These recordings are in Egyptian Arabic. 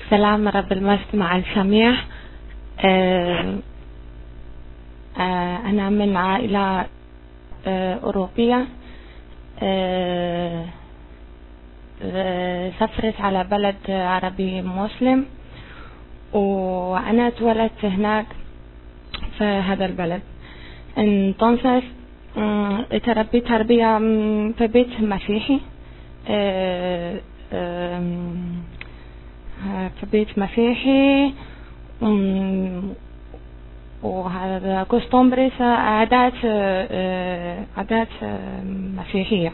سلام رب المجد مع الجميع آه، آه، أنا من عائلة آه، أوروبية سافرت على بلد عربي مسلم وأنا اتولدت هناك في هذا البلد entonces تربيت تربية في بيت مسيحي في بيت مسيحي وهذا كوستومبريس عادات عادات مسيحية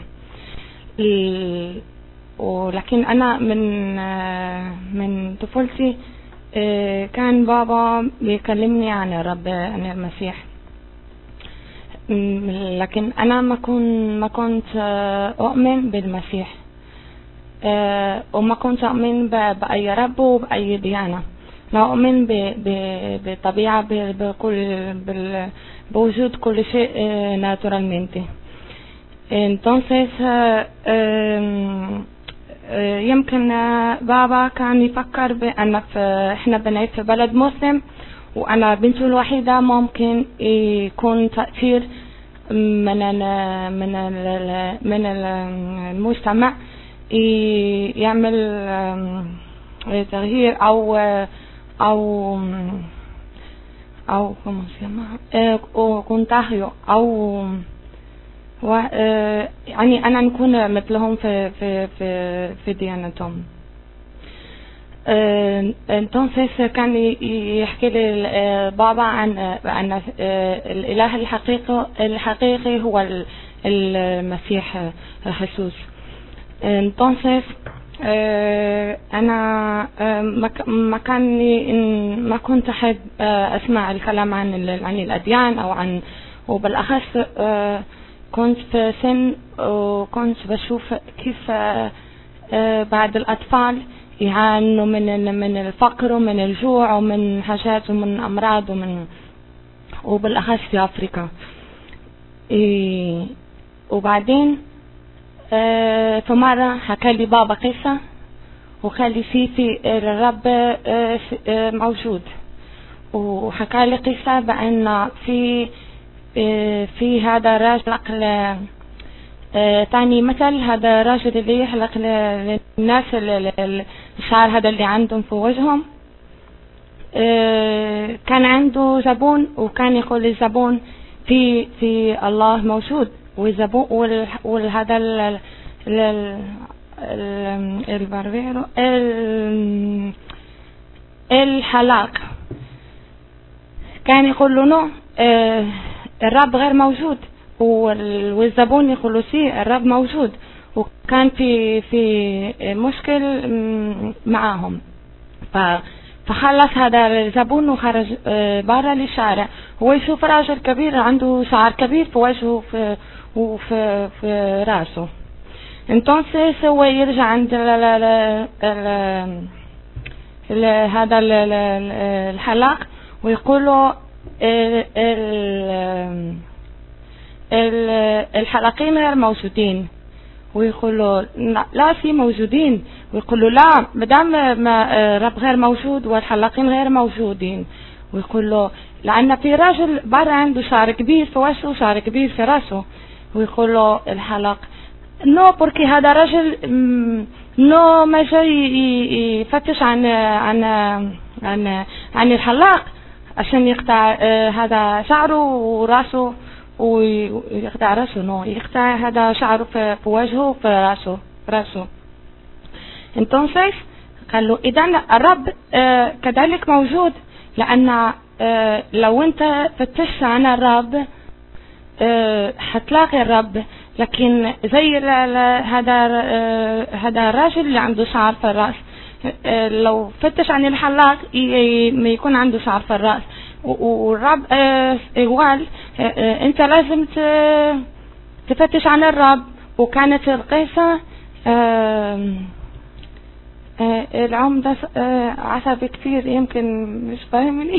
ولكن أنا من من طفولتي كان بابا بيكلمني عن الرب عن المسيح لكن أنا ما كنت ما كنت أؤمن بالمسيح وما كنت أؤمن بأي رب وبأي ديانة لا أؤمن بطبيعة بكل بوجود كل شيء naturalmente entonces يمكن بابا كان يفكر بأن احنا بنعيش في بلد مسلم وأنا بنته الوحيدة ممكن يكون تأثير من ال من ال من المجتمع يعمل تغيير أو أو أو como se llama أو contagio أو يعني أنا نكون مثلهم في في في في ديانتهم entonces كان يحكي لي بابا عن أن الإله الحقيقي الحقيقي هو المسيح خيسوس entonces أنا ما كان ما كنت أحب أسمع الكلام عن عن الأديان أو عن وبالأخص كنت في سن وكنت بشوف كيف بعض الأطفال يعانوا من من الفقر ومن الجوع ومن حاجات ومن أمراض ومن وبالأخص في أفريقيا وبعدين في مرة حكى لي بابا قصة وقال لي في في الرب موجود وحكى لي قصة بأن في في هذا الراجل تعني مثل هذا الراجل اللي يحلق للناس الشعر هذا اللي عندهم في وجههم كان عنده زبون وكان يقول للزبون في في الله موجود والزبون وهذا الباربيرو الحلاق كان يقول له نو الرب غير موجود والزبون يقول له سي الرب موجود وكان في في مشكل معاهم فخلص هذا الزبون وخرج برا للشارع هو يشوف راجل كبير عنده شعر كبير في وجهه في وفي في راسه entonces هو يرجع عند ال ال ال هذا الحلاق ويقول له الحلاقين غير موجودين ويقول له لا في موجودين ويقول له لا مدام ما رب غير موجود والحلاقين غير موجودين ويقول له لأن في راجل برا عنده شعر كبير في وجهه وشعر كبير في راسه ويقول له الحلق نو بوركي هذا رجل نو ما جاي يفتش عن عن عن عن الحلاق عشان يقطع هذا شعره وراسه ويقطع راسه نو يقطع هذا شعره في وجهه وفي راسه راسه entonces قال له إذا الرب كذلك موجود لأن لو أنت فتشت عن الرب حتلاقي الرب لكن زي هذا هذا الراجل اللي عنده شعر في الراس لو فتش عن الحلاق ما يكون عنده شعر في الراس والرب قال انت لازم تفتش عن الرب وكانت القصة العمدة عصبي كثير يمكن مش فاهمني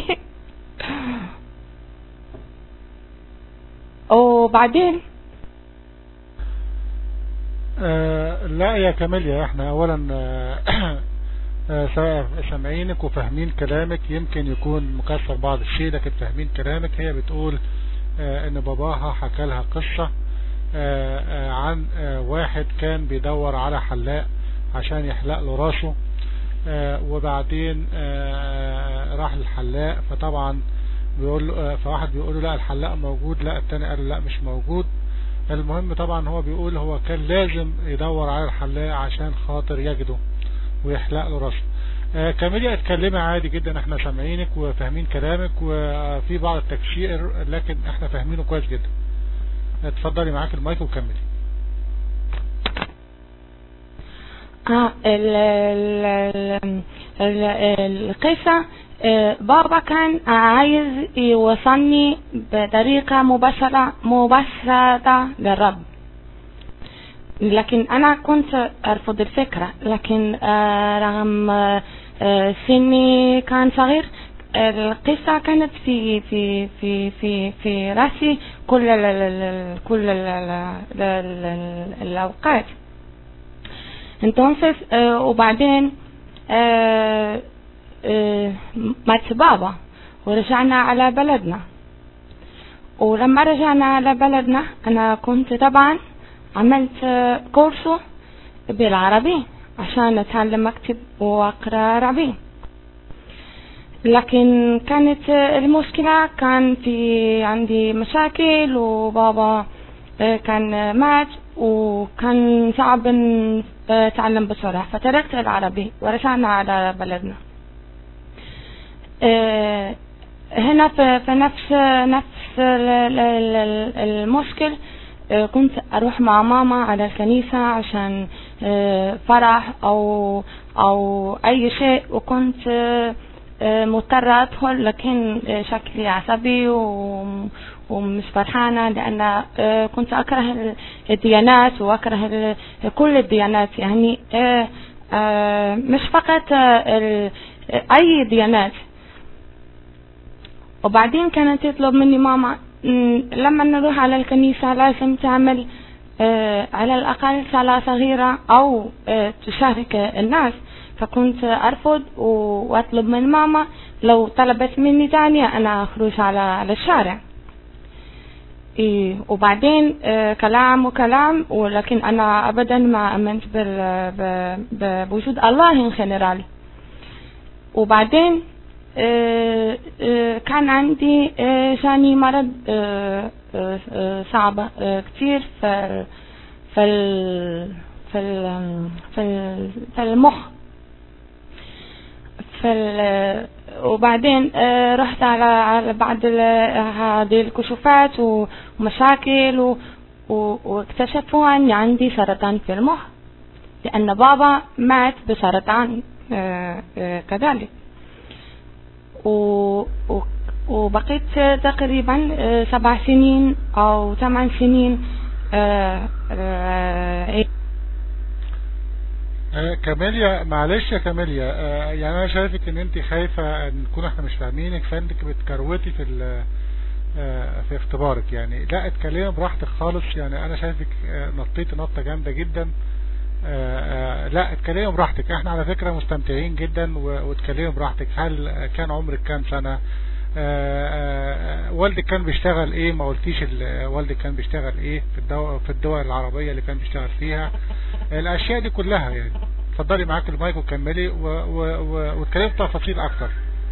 وبعدين آه لا يا كاميليا احنا اولا آه آه، سامعينك وفاهمين كلامك يمكن يكون مكسر بعض الشيء لكن فاهمين كلامك هي بتقول آه، ان باباها حكى لها قصة آه، عن واحد كان بيدور على حلاق عشان يحلق له راسه وبعدين راح للحلاق فطبعا بيقول له فواحد بيقول له لا الحلاق موجود لا التاني قال لا مش موجود المهم طبعا هو بيقول هو كان لازم يدور على الحلاق عشان خاطر يجده ويحلق له راسه آه كاميليا اتكلمي عادي جدا احنا سامعينك وفاهمين كلامك وفي بعض التكشير لكن احنا فاهمينه كويس جدا اتفضلي معاك المايك وكملي اه القصة آه، بابا كان عايز يوصلني بطريقة مباشرة مباشرة للرب لكن أنا كنت أرفض الفكرة لكن آه، رغم آه، سني كان صغير القصة كانت في في في في في راسي كل ال ال كل ال ال ال الأوقات entonces وبعدين مات بابا ورجعنا على بلدنا ولما رجعنا على بلدنا أنا كنت طبعا عملت كورسو بالعربي عشان أتعلم أكتب وأقرأ عربي لكن كانت المشكلة كان في عندي مشاكل وبابا كان مات وكان صعب أتعلم بسرعة فتركت العربي ورجعنا على بلدنا هنا في نفس نفس المشكل كنت اروح مع ماما على الكنيسة عشان فرح او او اي شيء وكنت مضطرة ادخل لكن شكلي عصبي ومش فرحانة لان كنت اكره الديانات واكره كل الديانات يعني مش فقط اي ديانات وبعدين كانت تطلب مني ماما لما نروح على الكنيسة لازم تعمل آه على الأقل صلاة صغيرة أو آه تشارك الناس فكنت أرفض وأطلب من ماما لو طلبت مني تانية أنا أخرج على على الشارع إيه وبعدين آه كلام وكلام ولكن أنا أبدا ما آمنت بوجود الله إن جنرال وبعدين كان عندي جاني مرض صعبة كتير في في في في المخ في وبعدين رحت على على بعض هذه الكشوفات ومشاكل واكتشفوا اني عندي سرطان في المخ لان بابا مات بسرطان كذلك و وبقيت تقريبا سبع سنين او ثمان سنين كاميليا معلش يا كاميليا يعني انا شايفك ان انت خايفة ان نكون احنا مش فاهمينك فانك بتكروتي في في اختبارك يعني لا اتكلمي براحتك خالص يعني انا شايفك نطيتي نطة جامدة جدا آآ آآ لا اتكلمي براحتك احنا على فكرة مستمتعين جدا واتكلمي براحتك هل كان عمرك كام سنة آآ والدك كان بيشتغل ايه ما قلتيش والدك كان بيشتغل ايه في الدول, في الدول العربية اللي كان بيشتغل فيها الاشياء دي كلها يعني اتفضلي معاك المايك وكملي واتكلمي بتفاصيل اكتر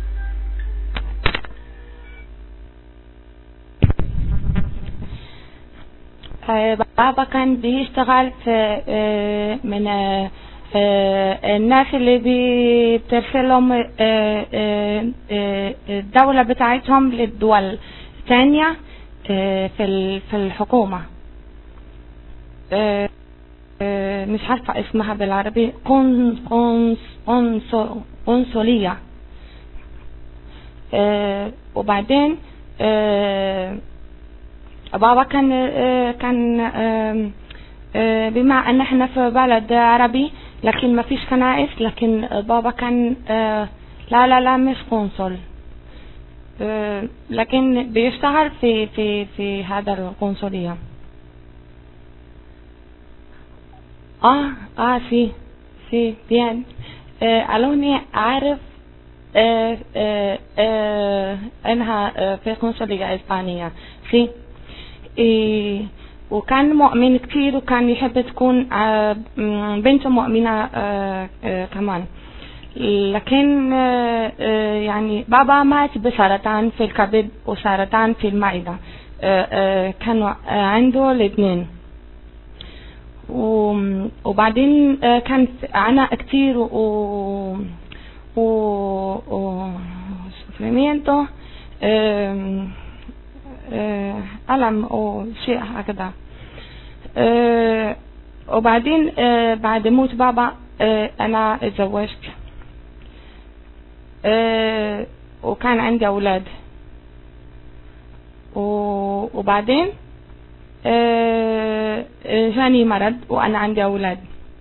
بابا كان بيشتغل في من الناس اللي بترسلهم الدولة بتاعتهم للدول الثانية في في الحكومة مش عارفة اسمها بالعربي قنص قنص قنصلية وبعدين بابا كان كان بما ان احنا في بلد عربي لكن ما فيش كنائس لكن بابا كان لا لا لا مش قنصل لكن بيشتغل في في في هذا القنصلية اه اه sí sí bien آه، علوني أعرف آه، آه، آه، أنها آه، في قنصلية إسبانية في إيه، وكان مؤمن كتير وكان يحب تكون آه، م- بنته مؤمنة آه، آه، كمان لكن آه، آه، يعني بابا مات بسرطان في الكبد وسرطان في المعدة آه، آه، كانوا آه، عنده الاثنين و- وبعدين آه، كان في عنا كتير و و و sufrimiento آم، آه، ألم أو شيء هكذا آه، وبعدين آه، بعد موت بابا آه، أنا اتزوجت آه، وكان عندي أولاد و- وبعدين آه، آه، جاني مرض وأنا عندي أولاد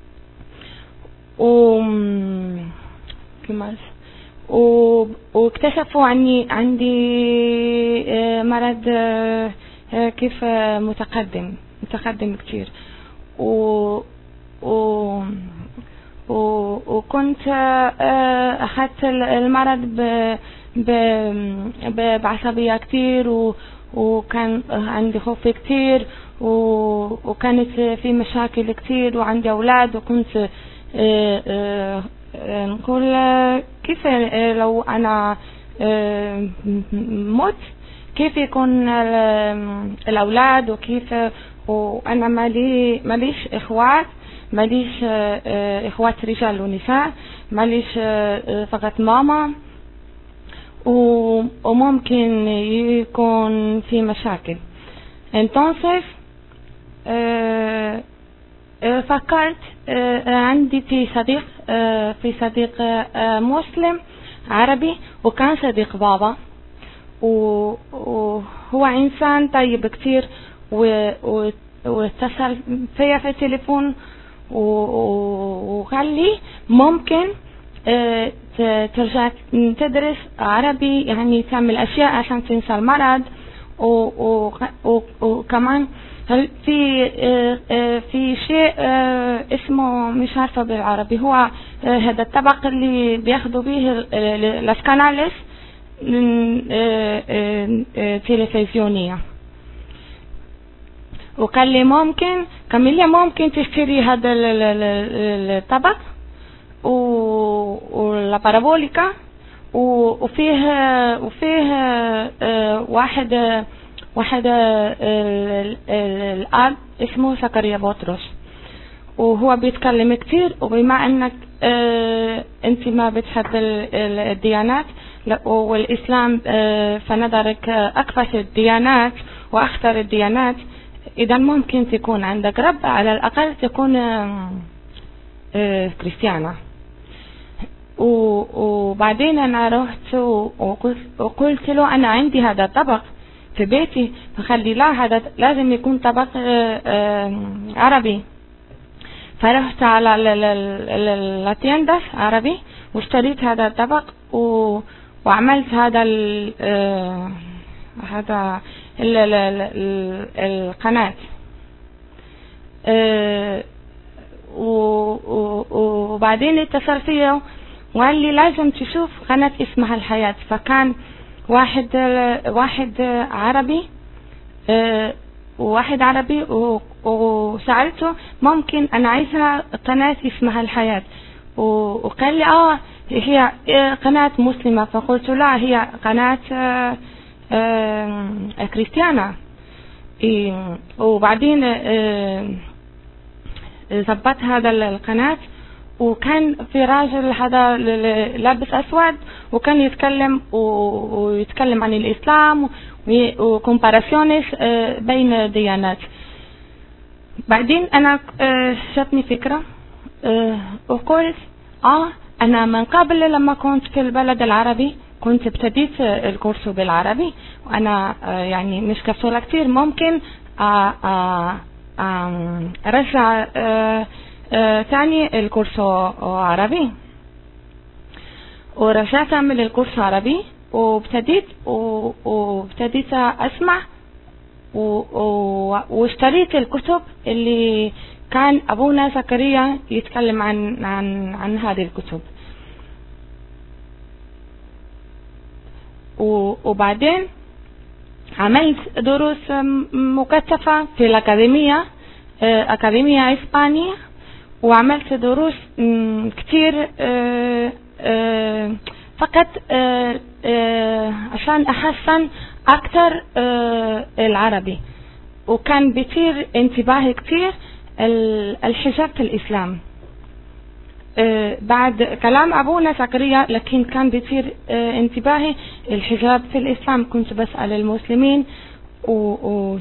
و كمان و... واكتشفوا عني عندي آه، مرض آه، آه، كيف آه، متقدم متقدم كتير و... و... و... وكنت آه، أخذت ال- المرض ب... ب... ب... بعصبية كتير و... وكان عندي خوف كتير و... وكانت في مشاكل كتير وعندي أولاد وكنت آه، آه، آه، نقول آه، كيف آه، لو أنا آه، مت كيف يكون ال- الأولاد وكيف وأنا مالي ماليش إخوات ماليش آه، آه، إخوات رجال ونساء ماليش آه، آه، فقط ماما و- وممكن يكون في مشاكل entonces آه، آه، فكرت آه، عندي في صديق آه، في صديق آه، مسلم عربي وكان صديق بابا و- وهو إنسان طيب كتير و- و- واتصل فيا في التليفون و- و- وقال لي ممكن آه، ت- ترجع تدرس عربي يعني تعمل أشياء عشان تنسى المرض و- و- و- وكمان هل في آه، آه، في شيء آه، اسمه مش عارفة بالعربي هو آه، هذا الطبق اللي بياخدوا به ال- ال- las canales من آه، آه، آه، تلفزيونية وقال لي ممكن كاميليا ممكن تشتري هذا ال- ال- ال- الطبق و- ولا بارابوليكا و- وفيه وفيه آه، واحد واحد آه، ال- ال- الاب اسمه زكريا بطرس وهو بيتكلم كتير وبما انك آه انت ما بتحب ال- ال- الديانات لا- والاسلام آه فنظرك آه، اكفش الديانات واخطر الديانات اذا ممكن تكون عندك رب على الاقل تكون آه آه كريستيانة و- وبعدين انا رحت و- وقلت, وقلت له انا عندي هذا الطبق في بيتي فخلي لا هذا لازم يكون طبق آه، آه، عربي فرحت على ال- ال- ال- ال- الاتيندس عربي واشتريت هذا الطبق و... وعملت هذا ال... آه، هذا ال... ال... ال... ال- القناة آه، و- و- وبعدين اتصل فيا وقال لي لازم تشوف قناة اسمها الحياة فكان واحد واحد عربي آه، وواحد عربي و- وسألته ممكن أنا عايزة قناة اسمها الحياة و- وقال لي اه هي آه، قناة مسلمة فقلت لا هي قناة آه، آه، كريستيانة إيه، وبعدين آه، ظبط هذا القناة وكان في راجل هذا ل- ل- لابس أسود وكان يتكلم و- ويتكلم عن الإسلام وكومباراسيونس بين الديانات بعدين أنا آه، جاتني فكرة آه، وقلت آه أنا من قبل لما كنت في البلد العربي كنت ابتديت آه، الكورس بالعربي وأنا آه، يعني مش كسولة كتير ممكن آه، آه، آم، أرجع آه، آه، تاني الكورس عربي ورجعت أعمل الكورس عربي وابتديت و- وابتديت أسمع و- و- واشتريت الكتب اللي كان أبونا زكريا يتكلم عن عن عن هذه الكتب وبعدين عملت دروس مكثفة في الأكاديمية أكاديمية إسبانية وعملت دروس كتير فقط عشان أحسن أكثر العربي وكان بيصير انتباهي كتير الحجاب في الإسلام بعد كلام أبونا زكريا لكن كان بيصير انتباهي الحجاب في الإسلام كنت بسأل المسلمين و, و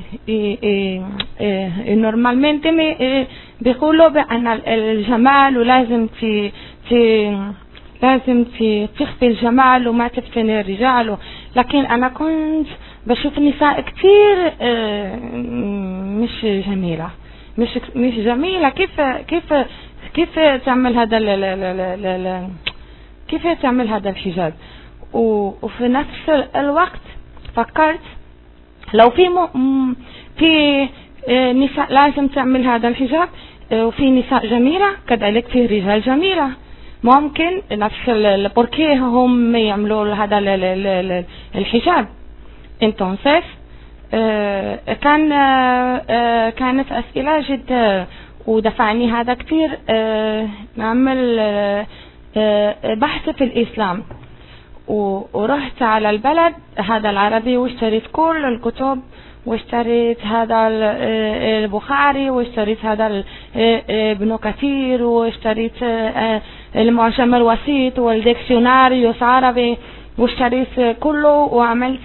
نورمالmente بيقولوا بأن الجمال ولازم في في لازم في تخفي الجمال وما تفتني الرجال لكن أنا كنت بشوف نساء كتير مش جميلة مش مش جميلة كيف كيف كيف تعمل هذا ل ل ل كيف تعمل هذا الحجاب وفي نفس الوقت فكرت لو في م... في نساء لازم تعمل هذا الحجاب وفي نساء جميلة كذلك في رجال جميلة ممكن نفس البوركيه هم يعملوا هذا الحجاب entonces كان كانت أسئلة جدا ودفعني هذا كثير نعمل بحث في الإسلام ورحت على البلد هذا العربي واشتريت كل الكتب واشتريت هذا البخاري واشتريت هذا ابن كثير واشتريت المعجم الوسيط والديكسيوناريوس عربي واشتريت كله وعملت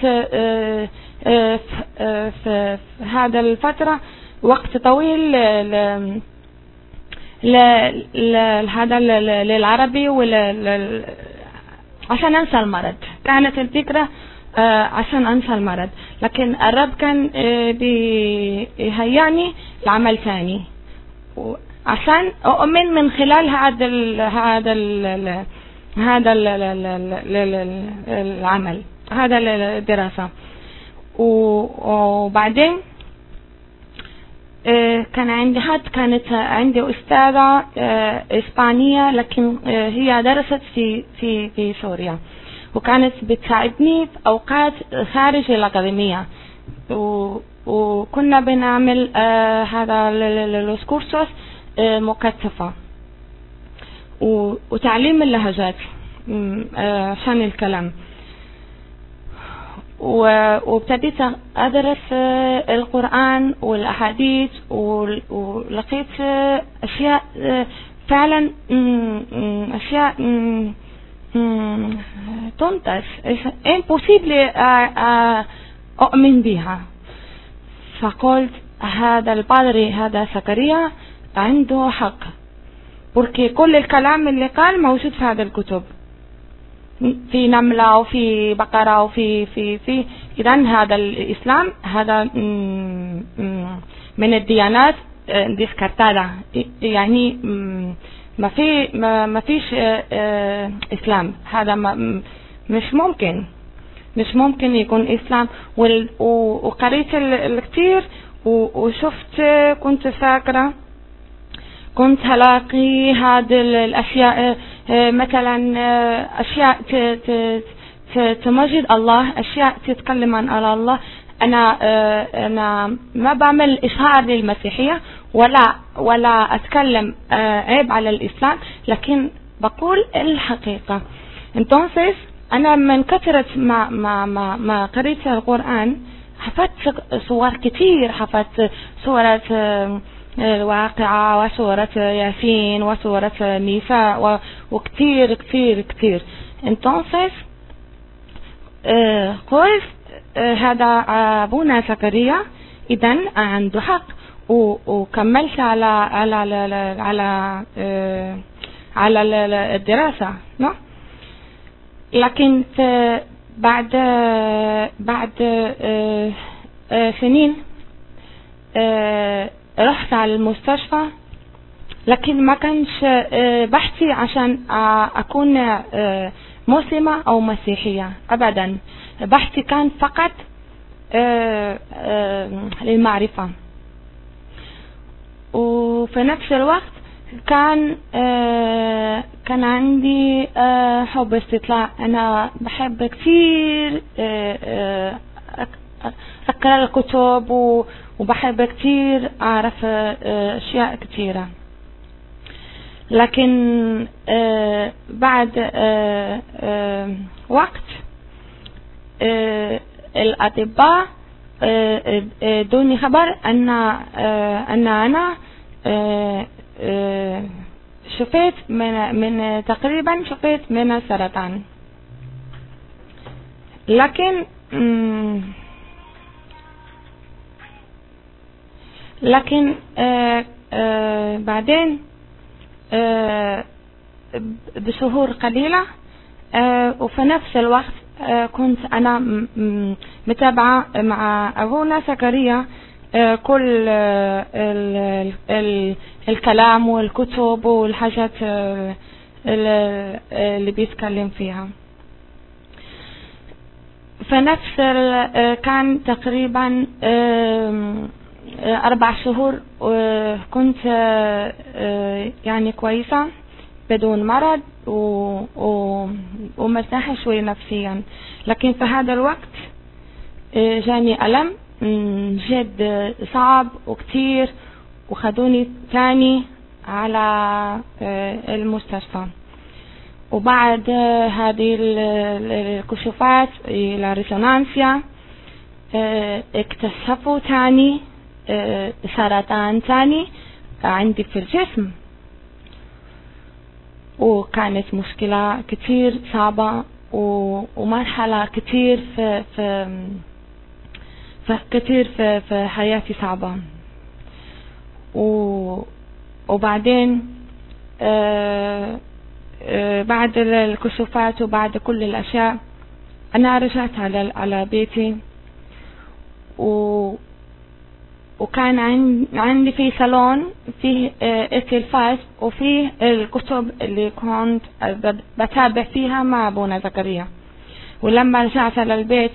في هذا الفترة وقت طويل لهذا للعربي عشان انسى المرض كانت الفكرة عشان انسى المرض لكن الرب كان بيهيئني لعمل ثاني عشان اؤمن من خلال هذا ال هذا ال هذا ال العمل هذا الدراسة وبعدين كان عندي حد كانت عندي أستاذة إسبانية لكن هي درست في في في سوريا وكانت بتساعدني في أوقات خارج الأكاديمية وكنا بنعمل هذا los cursos مكثفة وتعليم اللهجات عشان الكلام وابتديت أدرس القرآن والأحاديث ولقيت أشياء فعلا أشياء تنتج impossible أؤمن بها فقلت هذا البادري هذا زكريا عنده حق porque كل الكلام اللي قال موجود في هذا الكتب في نملة وفي بقرة وفي في في إذا هذا الإسلام هذا من الديانات ديسكارتادا يعني ما في ما, ما فيش إسلام هذا ما مش ممكن مش ممكن يكون إسلام وقريت الكثير وشفت كنت فاكرة كنت هلاقي هذه الأشياء مثلا أشياء تمجد الله أشياء تتكلم عن الله أنا أنا ما بعمل إشهار للمسيحية ولا ولا أتكلم عيب على الإسلام لكن بقول الحقيقة entonces أنا من كثرة ما ما ما, ما قريت القرآن حفظت صور كتير حفظت سورة الواقعة وسورة ياسين وسورة النساء وكتير كتير كتير entonces قلت هذا أبونا زكريا إذا عنده حق وكملت على على على على على الدراسة no? لكن بعد بعد سنين رحت على المستشفى لكن ما كانش بحثي عشان أكون مسلمة أو مسيحية أبدا بحثي كان فقط للمعرفة وفي نفس الوقت كان آه كان عندي آه حب استطلاع أنا بحب كثير آه آه أقرأ الكتب وبحب كثير أعرف آه أشياء كثيرة لكن آه بعد آه آه وقت آه الأطباء آه آه دوني خبر أن آه أن أنا آه آه شفيت من من تقريبا شفيت من السرطان لكن لكن آه آه بعدين آه بشهور قليلة وفي نفس الوقت كنت أنا متابعة مع أبونا زكريا كل ال ال الكلام والكتب والحاجات اللي بيتكلم فيها فنفس كان تقريبا أربع شهور كنت يعني كويسة بدون مرض و... و... ومرتاحة شوي نفسيا لكن في هذا الوقت جاني ألم جد صعب وكتير وخدوني تاني على المستشفى وبعد هذه الكشوفات إلى ريزونانسيا اكتشفوا تاني سرطان تاني عندي في الجسم وكانت مشكلة كتير صعبة ومرحلة كتير في في كتير في, في حياتي صعبة و وبعدين آآ آآ بعد الكشوفات وبعد كل الأشياء أنا رجعت على على بيتي و وكان عندي في صالون فيه التلفاز وفيه الكتب اللي كنت بتابع فيها مع أبونا زكريا ولما رجعت على البيت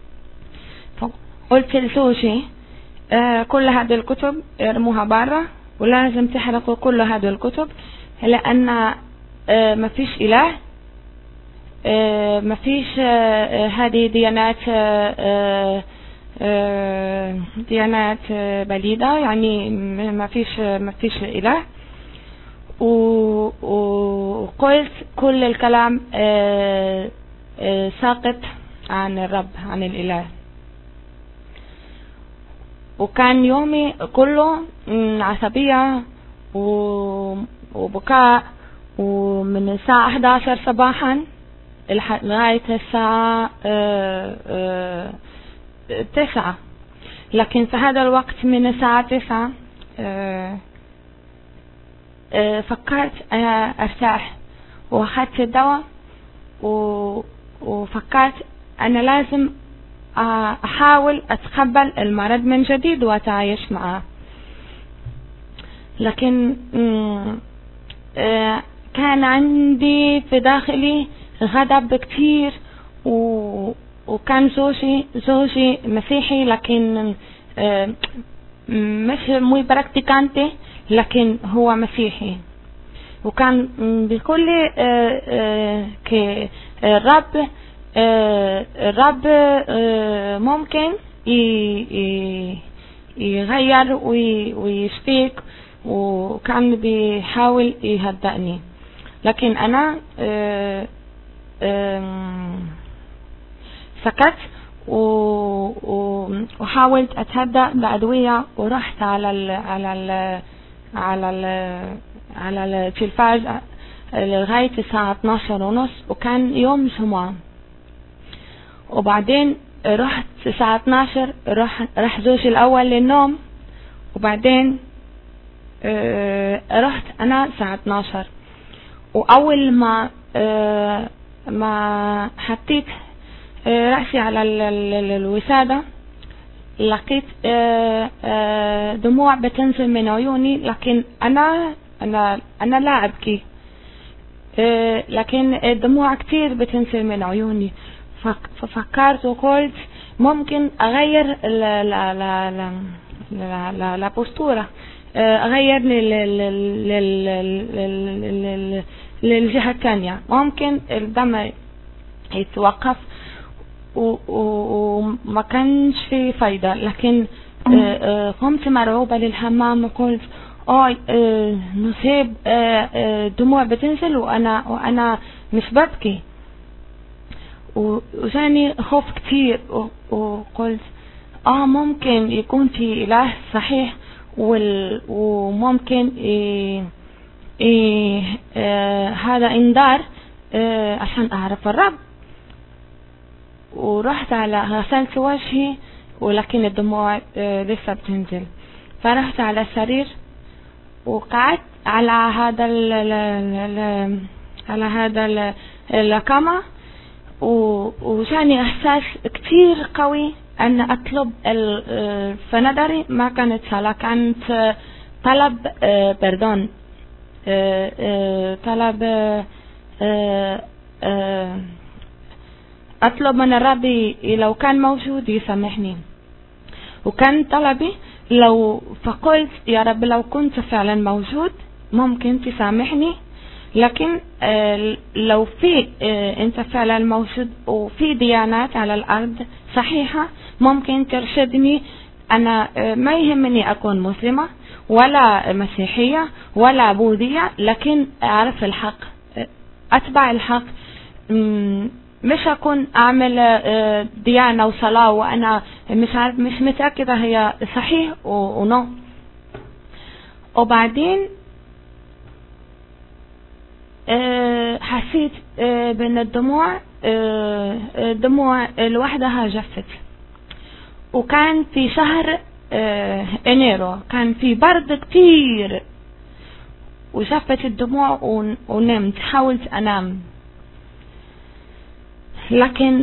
قلت لزوجي آه كل هذه الكتب ارموها برا ولازم تحرقوا كل هذه الكتب لأن آه ما فيش إله آه ما فيش آه هذه ديانات آه آه ديانات آه بليدة يعني ما فيش ما فيش إله وقلت كل الكلام آه آه ساقط عن الرب عن الإله وكان يومي كله عصبية وبكاء ومن الساعة 11 صباحا لغاية الساعة تسعة لكن في هذا الوقت من الساعة تسعة فكرت أنا أرتاح وأخذت الدواء وفكرت أنا لازم أحاول أتقبل المرض من جديد وأتعايش معه لكن كان عندي في داخلي غضب كتير و وكان زوجي زوجي مسيحي لكن مش muy براكتيكانتي لكن هو مسيحي وكان بكل الرب الرب ممكن يغير ويشفيك وكان بيحاول يهدأني لكن أنا سكت وحاولت أتهدأ بأدوية ورحت على ال على ال على ال على التلفاز لغاية الساعة 12 ونص وكان يوم جمعة وبعدين رحت الساعة 12 راح راح زوجي الأول للنوم وبعدين اه رحت أنا الساعة 12 وأول ما اه ما حطيت اه رأسي على الوسادة لقيت دموع بتنزل من عيوني لكن أنا أنا أنا لا أبكي لكن الدموع كتير بتنزل من عيوني ففكرت وقلت ممكن أغير لا لا لا لا لا لا, لا بوستورة غيرني للجهة الثانية ممكن الدم يتوقف وما كانش في فايدة لكن قمت مرعوبة للحمام وقلت اه نصيب دموع بتنزل وانا وانا مش ببكي وجاني خوف كتير وقلت اه ممكن يكون في اله صحيح وممكن إيه إيه آه هذا انذار آه عشان اعرف الرب ورحت على غسلت وجهي ولكن الدموع آه لسه بتنزل فرحت على السرير وقعدت على هذا ال ال ال على هذا الكما وجاني احساس كتير قوي ان اطلب الفندري ما كانت صلاة كانت طلب بردون طلب اطلب من الرب لو كان موجود يسامحني وكان طلبي لو فقلت يا رب لو كنت فعلا موجود ممكن تسامحني لكن لو في انت فعلا موجود وفي ديانات على الارض صحيحة ممكن ترشدني انا ما يهمني اكون مسلمة ولا مسيحية ولا بوذية لكن اعرف الحق اتبع الحق مش اكون اعمل ديانة وصلاة وانا مش عارف مش متأكدة هي صحيح ونو وبعدين حسيت بان الدموع الدموع لوحدها جفت وكان في شهر انيرو كان في برد كتير وشفت الدموع ونمت حاولت انام لكن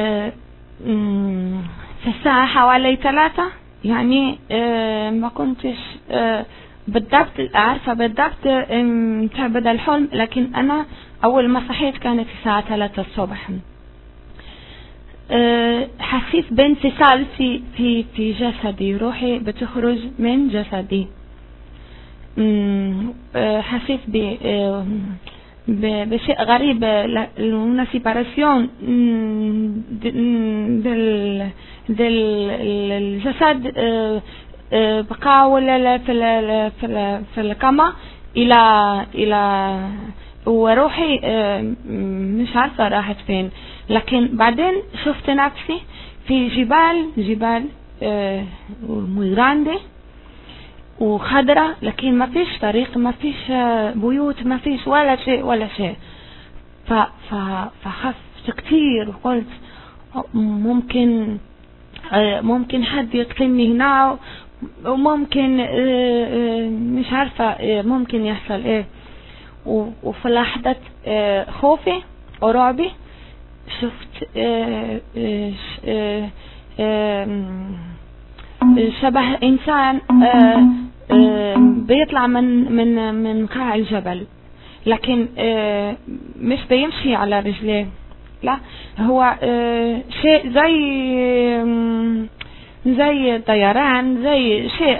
في الساعة حوالي ثلاثة يعني ما كنتش بالضبط عارفة بالضبط امتى بدا الحلم لكن أنا أول ما صحيت كانت الساعة ثلاثة الصبح حسيت بانفصال في في في جسدي روحي بتخرج من جسدي حسيت ب بشيء غريب una separación del del الجسد بقى ولا في ال في ال في الكما الى الى وروحي مش عارفه راحت فين لكن بعدين شفت نفسي في جبال جبال muy grande وخضرة لكن ما فيش طريق ما فيش بيوت ما فيش ولا شيء ولا شيء ف ف فخفت كتير وقلت ممكن ممكن حد يقتلني هنا وممكن مش عارفة ممكن يحصل ايه وفي لحظة خوفي ورعبي شفت شبه انسان بيطلع من من من قاع الجبل لكن مش بيمشي على رجليه لا هو شيء زي زي طيران زي شيء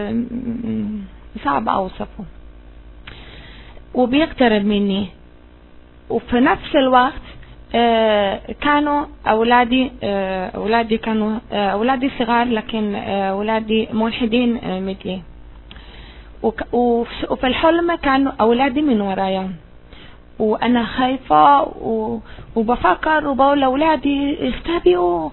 صعب اوصفه وبيقترب مني وفي نفس الوقت كانوا أولادي أولادي كانوا أولادي صغار لكن أولادي ملحدين مثلي وفي الحلم كانوا أولادي من ورايا وأنا خايفة وبفكر وبقول لأولادي استبقوا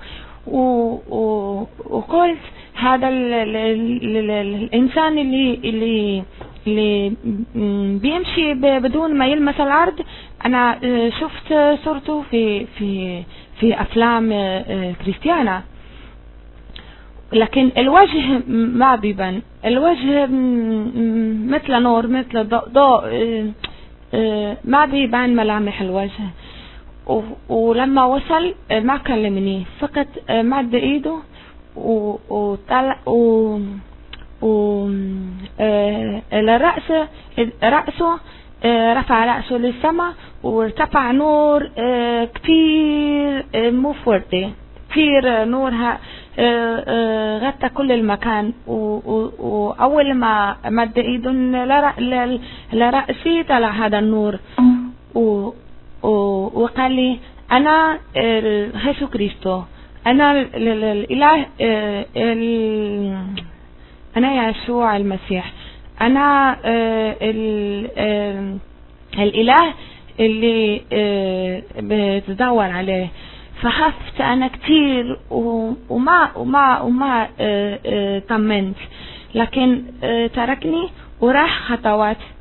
وقلت هذا ال ال ال الإنسان اللي اللي اللي بيمشي بدون ما يلمس الأرض أنا شفت صورته في في في أفلام كريستيانة لكن الوجه ما بيبان الوجه مثل نور مثل ضوء ما بيبان ملامح الوجه ولما وصل ما كلمني فقط مد ايده وطلع و و الرأس رأسه رفع رأسه للسماء وارتفع نور كتير مو فورتي كتير نورها آه، آه، غطى كل المكان و- و- وأول ما مد إيده لر- ل- لرأسي طلع هذا النور و- و- وقال لي أنا ال- يسوع كريستو أنا ال- ال- الإله آه، ال- أنا يسوع المسيح أنا آه، ال- آه، الإله اللي آه، بتدور عليه فخفت أنا كتير و- وما وما وما آه، آه، طمنت لكن آه، تركني وراح خطوات